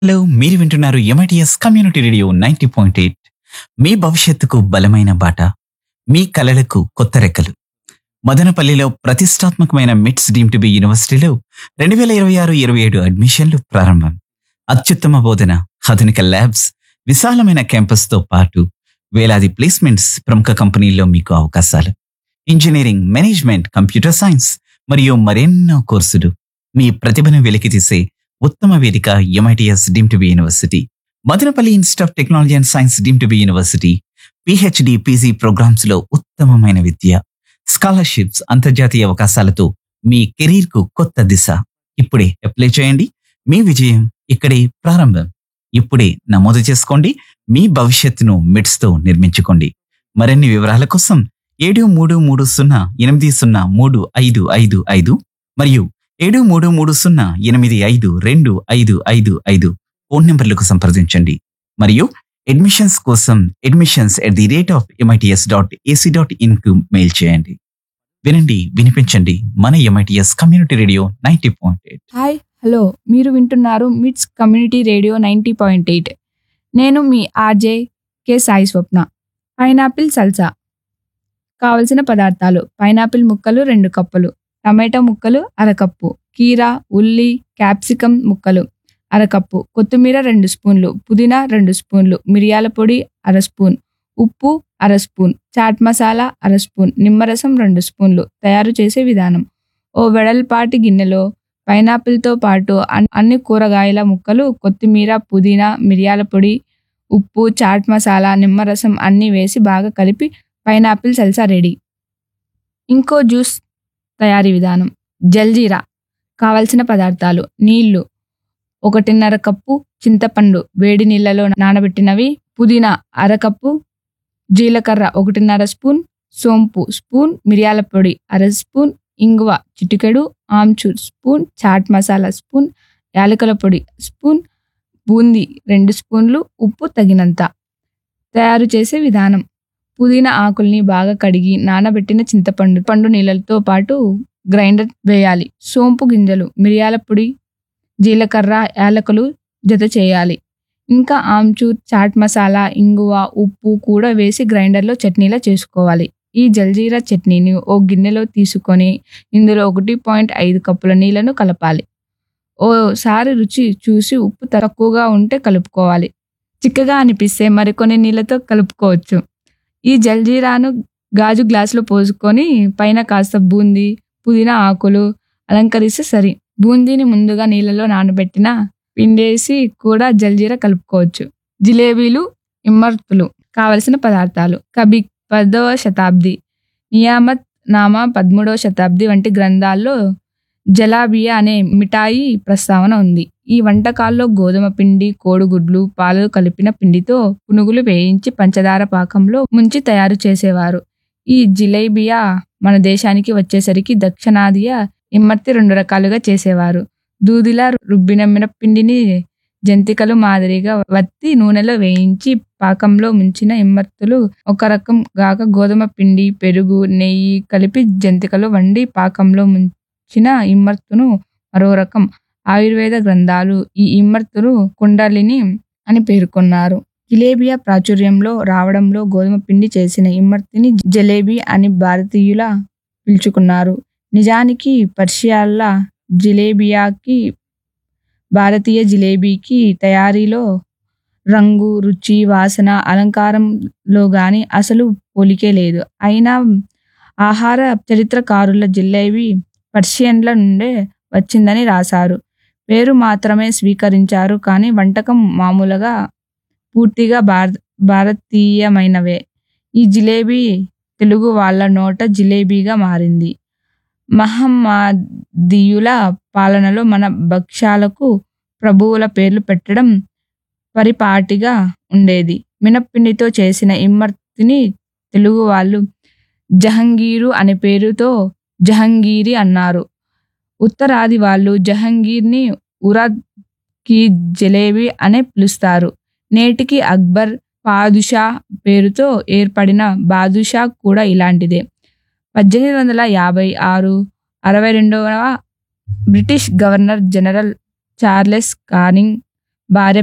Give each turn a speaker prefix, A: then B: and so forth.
A: hello మీరు వింటున్నారు MITS community radio ninety point eight మీ భవిష్యత్తుకు బలమైన బాట మీ కలలకు కొత్త రెక్కలు మదనపల్లిలో ప్రతిష్టాత్మకమైన మిట్స్ డీమ్ టు బి యూనివర్సిటీలో రెండు వేల ఇరవై ఆరు ఇరవై ఏడు అడ్మిషన్లు ప్రారంభం అత్యుత్తమ బోధన ఆధునిక ల్యాబ్స్ విశాలమైన క్యాంపస్తో పాటు వేలాది ప్లేస్మెంట్స్ ప్రముఖ కంపెనీల్లో మీకు అవకాశాలు ఇంజనీరింగ్ మేనేజ్మెంట్ కంప్యూటర్ సైన్స్ మరియు మరెన్నో కోర్సులు మీ ప్రతిభను వెలికితీసే ఉత్తమ వేదిక MITS deem to be university Madanapalle institute of technology and science deem to be university PhD PG programmes లో ఉత్తమమైన విద్య స్కాలర్షిప్స్ అంతర్జాతీయ అవకాశాలతో మీ కెరీర్ కు కొత్త దిశ ఇప్పుడే అప్లై చేయండి మీ విజయం ఇక్కడే ప్రారంభం ఇప్పుడే నమోదు చేసుకోండి మీ భవిష్యత్తును మిడ్స్ తో నిర్మించుకోండి మరిన్ని వివరాల కోసం ఏడు మూడు మూడు సున్నా ఎనిమిది సున్నా మూడు ఐదు ఐదు ఐదు మరియు ఏడు మూడు మూడు సున్నా ఎనిమిది ఐదు రెండు ఐదు ఐదు ఐదు ఫోన్ నెంబర్లకు సంప్రదించండి మరియు అడ్మిషన్స్ కోసం admissions at the rate of MITS dot AC dot in కు మెయిల్ చేయండి వినండి వినిపించండి మన MITS community radio ninety point eight
B: hi hello మీరు వింటున్నారు MITS community radio ninety point eight నేను మీ RJ K Sai Swapna pineapple salsa కావలసిన పదార్థాలు పైనాపిల్ ముక్కలు రెండు కప్పులు టమాటా ముక్కలు అరకప్పు కీరా ఉల్లి క్యాప్సికం ముక్కలు అరకప్పు కొత్తిమీర రెండు స్పూన్లు పుదీనా రెండు స్పూన్లు మిరియాల పొడి అర స్పూన్ ఉప్పు అర స్పూన్ చాట్ మసాలా అర స్పూన్ నిమ్మరసం రెండు స్పూన్లు తయారు చేసే విధానం ఓ వెడల్పాటి గిన్నెలో పైనాపిల్తో పాటు అన్- అన్ని కూరగాయల ముక్కలు కొత్తిమీర పుదీనా మిరియాల పొడి ఉప్పు చాట్ మసాలా నిమ్మరసం అన్నీ వేసి బాగా కలిపి పైనాపిల్ సల్సా రెడీ ఇంకో జ్యూస్ తయారీ విధానం జల్జీరా కావలసిన పదార్థాలు నీళ్లు ఒకటిన్నర కప్పు చింతపండు వేడి నీళ్ళలో నానబెట్టినవి పుదీనా అరకప్పు జీలకర్ర ఒకటిన్నర స్పూన్ సోంపు స్పూన్ మిరియాల పొడి అర స్పూన్ ఇంగువ చిటికెడు ఆమ్చూర్ స్పూన్ చాట్ మసాలా స్పూన్ యాలకుల పొడి స్పూన్ బూందీ రెండు స్పూన్లు ఉప్పు తగినంత తయారు చేసే విధానం పుదీనా ఆకుల్ని బాగా కడిగి నానబెట్టిన చింతపండు పండు నీళ్ళతో పాటు గ్రైండర్ వేయాలి సోంపు గింజలు మిరియాల పొడి జీలకర్ర యాలకులు జత చేయాలి ఇంకా ఆమ్చూర్ చాట్ మసాలా ఇంగువ ఉప్పు కూడా వేసి గ్రైండర్లో చట్నీలా చేసుకోవాలి ఈ జల్జీరా చట్నీని ఓ గిన్నెలో తీసుకొని ఇందులో ఒకటి పాయింట్ ఐదు కప్పుల నీళ్లను కలపాలి ఓసారి రుచి చూసి ఉప్పు తక్కువగా ఉంటే కలుపుకోవాలి చిక్కగా అనిపిస్తే మరికొన్ని నీళ్ళతో కలుపుకోవచ్చు ఈ జల్జీరాను గాజు గ్లాసులో పోసుకొని పైన కాస్త బూందీ పుదీనా ఆకులు అలంకరిస్తే సరి బూందీని ముందుగా నీళ్ళలో నానబెట్టిన పిండేసి కూడా జల్జీరా కలుపుకోవచ్చు జిలేబీలు ఇమ్మర్తులు కావలసిన పదార్థాలు కబి పదవ శతాబ్ది నియామత్ నామా పదమూడవ శతాబ్ది వంటి గ్రంథాల్లో జలాబియా అనే మిఠాయి ప్రస్తావన ఉంది ఈ వంటకాల్లో గోధుమ పిండి కోడిగుడ్లు పాలు కలిపిన పిండితో పునుగులు వేయించి పంచదార పాకంలో ముంచి తయారు చేసేవారు ఈ జిలేబియా మన దేశానికి వచ్చేసరికి దక్షిణాదియ ఇమ్మర్తి రెండు రకాలుగా చేసేవారు దూదిలా రుబ్బిన మినపిండిని జంతికలు మాదిరిగా వత్తి నూనెలో వేయించి పాకంలో ముంచిన ఇమ్మర్తులు ఒక రకం గాక గోధుమ పిండి పెరుగు నెయ్యి కలిపి జంతికలు వండి పాకంలో ముంచిన ఇమ్మర్తును మరో రకం ఆయుర్వేద గ్రంథాలు ఈ ఇమ్మర్తులు కుండలిని అని పేర్కొన్నారు జిలేబియా ప్రాచుర్యంలో రావడంలో గోధుమ పిండి చేసిన ఇమ్మర్తిని జలేబీ అని భారతీయుల పిలుచుకున్నారు నిజానికి పర్షియాల జిలేబియాకి భారతీయ జిలేబీకి తయారీలో రంగు రుచి వాసన అలంకారంలో గాని అసలు పోలికే లేదు అయినా ఆహార చరిత్రకారుల జిలేబీ పర్షియన్ల నుండే వచ్చిందని రాశారు పేరు మాత్రమే స్వీకరించారు కానీ వంటకం మామూలుగా పూర్తిగా భారత భారతీయమైనవే ఈ జిలేబీ తెలుగు వాళ్ళ నోట జిలేబీగా మారింది మహమ్మదీయుల పాలనలో మన భక్ష్యాలకు ప్రభువుల పేర్లు పెట్టడం పరిపాటిగా ఉండేది మినప్పిండితో చేసిన ఇమ్మర్తిని తెలుగు వాళ్ళు జహంగీరు అనే పేరుతో జహంగీరి అన్నారు ఉత్తరాది వాళ్ళు జహంగీర్ని ఉరాద్ కి జలేబీ అనే పిలుస్తారు నేటికి అక్బర్ పాదుషా పేరుతో ఏర్పడిన బాదుషా కూడా ఇలాంటిదే పద్దెనిమిది వందల యాభై ఆరు అరవై రెండవ British governor general Charles Canning భార్య